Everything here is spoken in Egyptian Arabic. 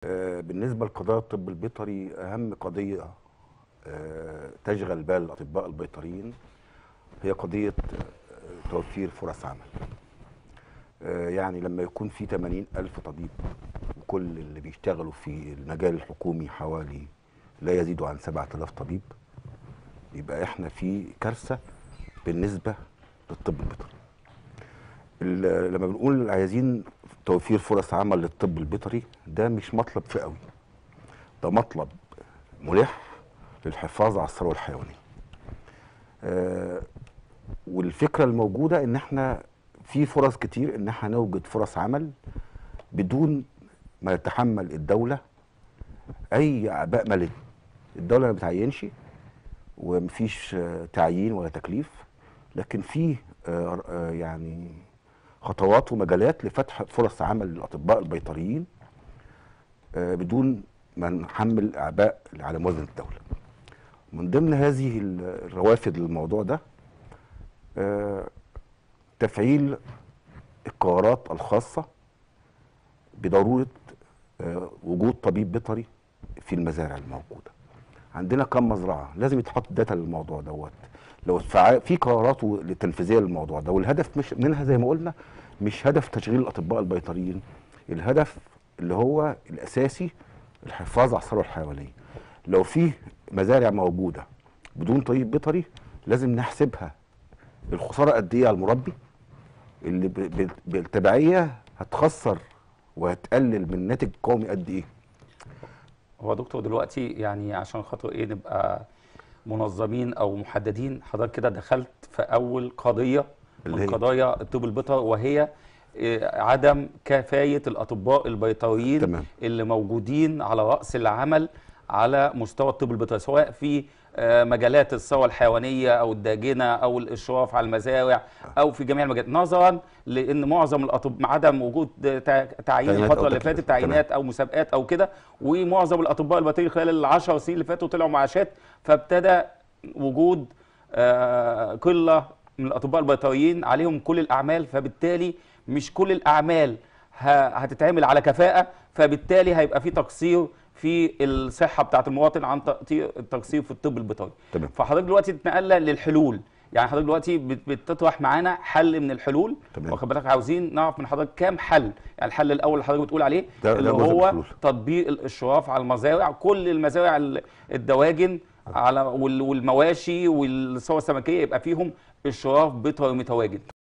آه، بالنسبة لقضايا الطب البيطري أهم قضية آه، تشغل بال الأطباء البيطريين هي قضية آه، توفير فرص عمل آه، يعني لما يكون في 80 ألف طبيب وكل اللي بيشتغلوا في المجال الحكومي حوالي لا يزيد عن 7000 طبيب يبقى احنا في كارثة بالنسبة للطب البيطري ال- لما بنقول عايزين توفير فرص عمل للطب البيطري ده مش مطلب فئوي ده مطلب ملح للحفاظ على الثروه الحيوانيه آه والفكره الموجوده ان احنا في فرص كتير ان احنا نوجد فرص عمل بدون ما يتحمل الدوله اي اعباء ماليه الدوله ما بتعينش ومفيش آه، تعيين ولا تكليف لكن في آه، آه، يعني خطوات ومجالات لفتح فرص عمل للاطباء البيطريين آه، بدون ما نحمل اعباء على موازنه الدوله. من ضمن هذه ال- الروافد للموضوع ده آه، تفعيل القرارات الخاصه بضروره آه، وجود طبيب بيطري في المزارع الموجوده. عندنا كم مزرعه لازم يتحط داتا للموضوع دوت لو اتفع- في قرارات و- للتنفيذيه للموضوع ده والهدف مش منها زي ما قلنا مش هدف تشغيل الاطباء البيطريين الهدف اللي هو الاساسي الحفاظ على الثروه الحيوانيه لو في مزارع موجوده بدون طبيب بيطري لازم نحسبها الخساره قد ايه على المربي اللي ب- ب- بالتبعيه هتخسر وهتقلل من الناتج القومي قد ايه هو دكتور دلوقتي يعني عشان خاطر ايه نبقى منظمين او محددين حضرتك كده دخلت في اول قضيه اللي من هي؟ قضايا الطب البيطري وهي إيه، عدم كفايه الاطباء البيطريين تمام. اللي موجودين على راس العمل على مستوى الطب البيطري سواء في آه، مجالات الثروه الحيوانيه او الداجنه او الاشراف على المزارع او في جميع المجالات نظرا لان معظم الاطباء عدم وجود تع- تعيين تعيينات الفتره أو اللي تكليف. فاتت تعيينات او مسابقات او كده ومعظم الاطباء البيطريين خلال العشر سنين اللي فاتوا طلعوا معاشات فابتدى وجود آه، قله من الاطباء البيطريين عليهم كل الاعمال فبالتالي مش كل الاعمال ه- هتتعمل على كفاءه فبالتالي هيبقى في تقصير في الصحه بتاعه المواطن عن تقصير التقصير في الطب البيطري تمام. فحضرتك دلوقتي اتنقلنا للحلول يعني حضرتك دلوقتي بت- بتطرح معانا حل من الحلول تمام. واخد بالك عاوزين نعرف من حضرتك كام حل يعني الحل الاول اللي حضرتك بتقول عليه ده- ده اللي جزء من هو الحلول. تطبيق الاشراف على المزارع كل المزارع ال- الدواجن على وال- والمواشي والثروه السمكيه يبقى فيهم اشراف بيطري متواجد